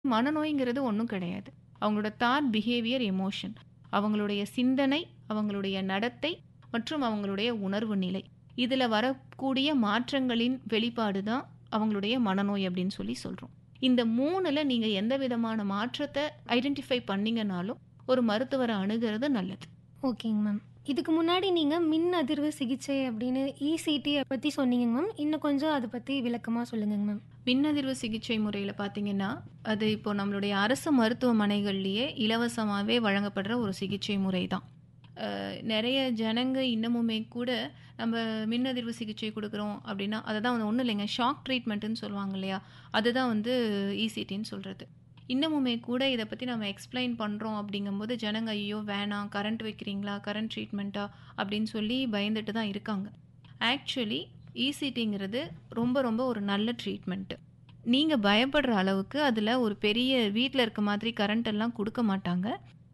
மனநோய்ங்கிறது ஒன்றும் கிடையாது அவங்களோட தாட் பிஹேவியர் எமோஷன் அவங்களுடைய சிந்தனை அவங்களுடைய நடத்தை மற்றும் அவங்களுடைய உணர்வு நிலை இதில் வரக்கூடிய மாற்றங்களின் வெளிப்பாடு தான் அவங்களுடைய மனநோய் அப்படின்னு சொல்லி சொல்கிறோம் இந்த மூணில் நீங்கள் எந்த விதமான மாற்றத்தை ஐடென்டிஃபை பண்ணீங்கனாலும் ஒரு மருத்துவரை அணுகிறது நல்லது ஓகேங்க மேம் இதுக்கு முன்னாடி நீங்கள் மின் அதிர்வு சிகிச்சை அப்படின்னு இசிடி பற்றி சொன்னீங்க மேம் இன்னும் கொஞ்சம் அதை பற்றி விளக்கமாக சொல்லுங்க மேம் மின்னதிர்வு சிகிச்சை முறையில் பார்த்தீங்கன்னா அது இப்போ நம்மளுடைய அரசு மருத்துவமனைகள்லேயே இலவசமாகவே வழங்கப்படுற ஒரு சிகிச்சை முறை தான் அஹ், நிறைய ஜனங்க இன்னமுமே கூட நம்ம மின்னதிர்வு சிகிச்சை கொடுக்குறோம் அப்படின்னா அதை தான் வந்து ஒன்றும் இல்லைங்க ஷாக் ட்ரீட்மெண்ட்டுன்னு சொல்லுவாங்க இல்லையா அதுதான் வந்து இசிடின்னு சொல்கிறது இன்னமுமே கூட இதை பற்றி நம்ம எக்ஸ்பிளைன் பண்ணுறோம் அப்படிங்கும்போது ஜனங்க ஐயோ வேணாம் கரண்ட் வைக்கிறீங்களா கரண்ட் ட்ரீட்மெண்ட்டா அப்படின்னு சொல்லி பயந்துட்டு தான் இருக்காங்க ஆக்சுவலி இசிடிங்கிறது ரொம்ப ரொம்ப ஒரு நல்ல ட்ரீட்மெண்ட்டு நீங்கள் பயப்படுற அளவுக்கு அதில் ஒரு பெரிய வீட்டில் இருக்க மாதிரி கரண்ட் எல்லாம் கொடுக்க மாட்டாங்க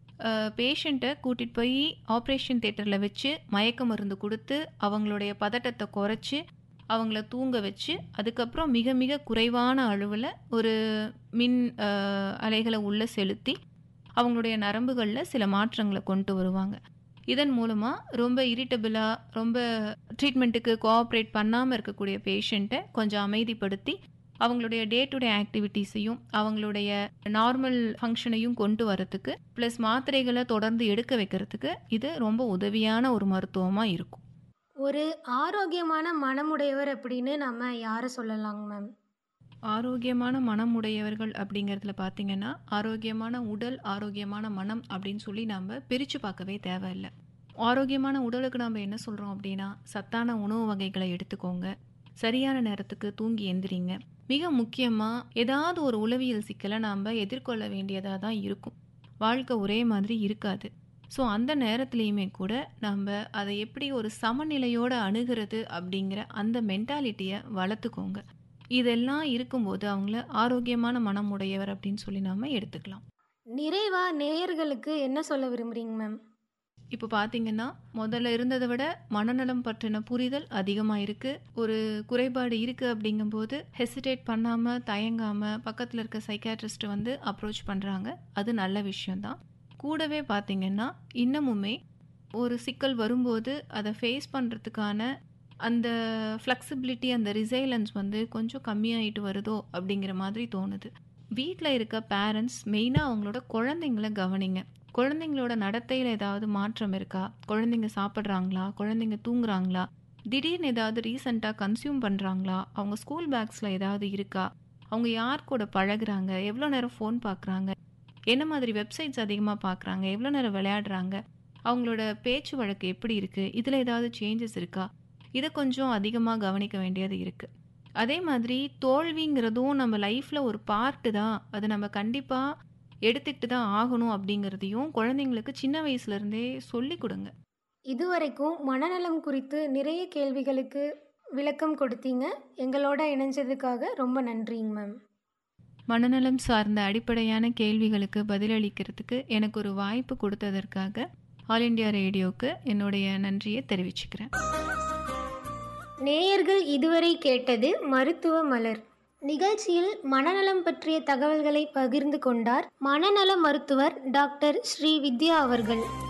பேஷண்ட்டை கூட்டிகிட்டு போய் ஆப்ரேஷன் தேட்டரில் வச்சு மயக்க மருந்து கொடுத்து அவங்களுடைய பதட்டத்தை குறைச்சி அவங்கள தூங்க வச்சு அதுக்கப்புறம் மிக மிக குறைவான அளவில் ஒரு மின் அஹ், அலைகளை உள்ளே செலுத்தி அவங்களுடைய நரம்புகளில் சில மாற்றங்களை கொண்டு வருவாங்க இதன் மூலமாக ரொம்ப இரிட்டபிளாக ரொம்ப ட்ரீட்மெண்ட்டுக்கு கோஆப்ரேட் பண்ணாமல் இருக்கக்கூடிய பேஷண்ட்டை கொஞ்சம் அமைதிப்படுத்தி அவங்களுடைய டே டு டே ஆக்டிவிட்டீஸையும் அவங்களுடைய நார்மல் ஃபங்க்ஷனையும் கொண்டு வரதுக்கு ப்ளஸ் மாத்திரைகளை தொடர்ந்து எடுக்க வைக்கிறதுக்கு இது ரொம்ப உதவியான ஒரு மருத்துவமாக இருக்கும் ஒரு ஆரோக்கியமான மனமுடையவர் அப்படின்னு நம்ம யாரை சொல்லலாங்க மேம் ஆரோக்கியமான மனம் உடையவர்கள் அப்படிங்கிறதுல பார்த்தீங்கன்னா ஆரோக்கியமான உடல் ஆரோக்கியமான மனம் அப்படின்னு சொல்லி நம்ம பிரித்து பார்க்கவே தேவையில்லை ஆரோக்கியமான உடலுக்கு நம்ம என்ன சொல்கிறோம் அப்படின்னா சத்தான உணவு வகைகளை எடுத்துக்கோங்க சரியான நேரத்துக்கு தூங்கி எந்திரிங்க மிக முக்கியமாக ஏதாவது ஒரு உளவியல் சிக்கலை நாம் எதிர்கொள்ள வேண்டியதாக தான் இருக்கும் வாழ்க்கை ஒரே மாதிரி இருக்காது ஸோ அந்த நேரத்துலையுமே கூட நம்ம அதை எப்படி ஒரு சமநிலையோடு அணுகிறது அப்படிங்கிற அந்த மென்டாலிட்டியை வளர்த்துக்கோங்க இதெல்லாம் இருக்கும்போது அவங்கள ஆரோக்கியமான மனம் உடையவர் அப்படின்னு சொல்லி நாம எடுத்துக்கலாம் நிறைவா நேயர்களுக்கு என்ன சொல்ல விரும்புறீங்க மேம் இப்போ பார்த்தீங்கன்னா முதல்ல இருந்ததை விட மனநலம் பற்றின புரிதல் அதிகமாக இருக்கு ஒரு குறைபாடு இருக்கு அப்படிங்கும்போது ஹெசிடேட் பண்ணாம தயங்காம பக்கத்தில் இருக்க சைக்காட்ரிஸ்ட் வந்து அப்ரோச் பண்றாங்க அது நல்ல விஷயம்தான் கூடவே பார்த்தீங்கன்னா இன்னமுமே ஒரு சிக்கல் வரும்போது அதை ஃபேஸ் பண்ணுறதுக்கான அந்த ஃப்ளெக்சிபிலிட்டி அந்த ரிசைலன்ஸ் வந்து கொஞ்சம் கம்மியாயிட்டு வருதோ அப்படிங்கிற மாதிரி தோணுது வீட்டில் இருக்க பேரண்ட்ஸ் மெயினாக அவங்களோட குழந்தைங்கள கவனிங்க குழந்தைங்களோட நடத்தையில் ஏதாவது மாற்றம் இருக்கா குழந்தைங்க சாப்பிட்றாங்களா குழந்தைங்க தூங்குறாங்களா திடீர்னு ஏதாவது ரீசெண்டாக கன்சியூம் பண்ணுறாங்களா அவங்க ஸ்கூல் பேக்ஸில் ஏதாவது இருக்கா அவங்க யார் கூட பழகுறாங்க எவ்வளோ நேரம் ஃபோன் பார்க்குறாங்க என்ன மாதிரி வெப்சைட்ஸ் அதிகமாக பார்க்குறாங்க எவ்வளோ நேரம் விளையாடுறாங்க அவங்களோட பேச்சு வழக்கு எப்படி இருக்குது இதில் ஏதாவது சேஞ்சஸ் இருக்கா இதை கொஞ்சம் அதிகமாக கவனிக்க வேண்டியது இருக்குது அதே மாதிரி தோல்விங்கிறதும் நம்ம லைஃப்பில் ஒரு பார்ட்டு தான் அது நம்ம கண்டிப்பாக எடுத்துக்கிட்டு தான் ஆகணும் அப்படிங்கிறதையும் குழந்தைங்களுக்கு சின்ன வயசுலேருந்தே சொல்லி கொடுங்க இதுவரைக்கும் மனநலம் குறித்து நிறைய கேள்விகளுக்கு விளக்கம் கொடுத்தீங்க எங்களோட இணைஞ்சதுக்காக ரொம்ப நன்றிங்க மேம் மனநலம் சார்ந்த அடிப்படையான கேள்விகளுக்கு பதிலளிக்கிறதுக்கு எனக்கு ஒரு வாய்ப்பு கொடுத்ததற்காக ஆல் இண்டியா ரேடியோவுக்கு என்னுடைய நன்றியை தெரிவிச்சுக்கிறேன் நேயர்கள் இதுவரை கேட்டது மருத்துவ மலர் நிகழ்ச்சியில் மனநலம் பற்றிய தகவல்களை பகிர்ந்து கொண்டார் மனநல மருத்துவர் டாக்டர் ஸ்ரீ வித்யா அவர்கள்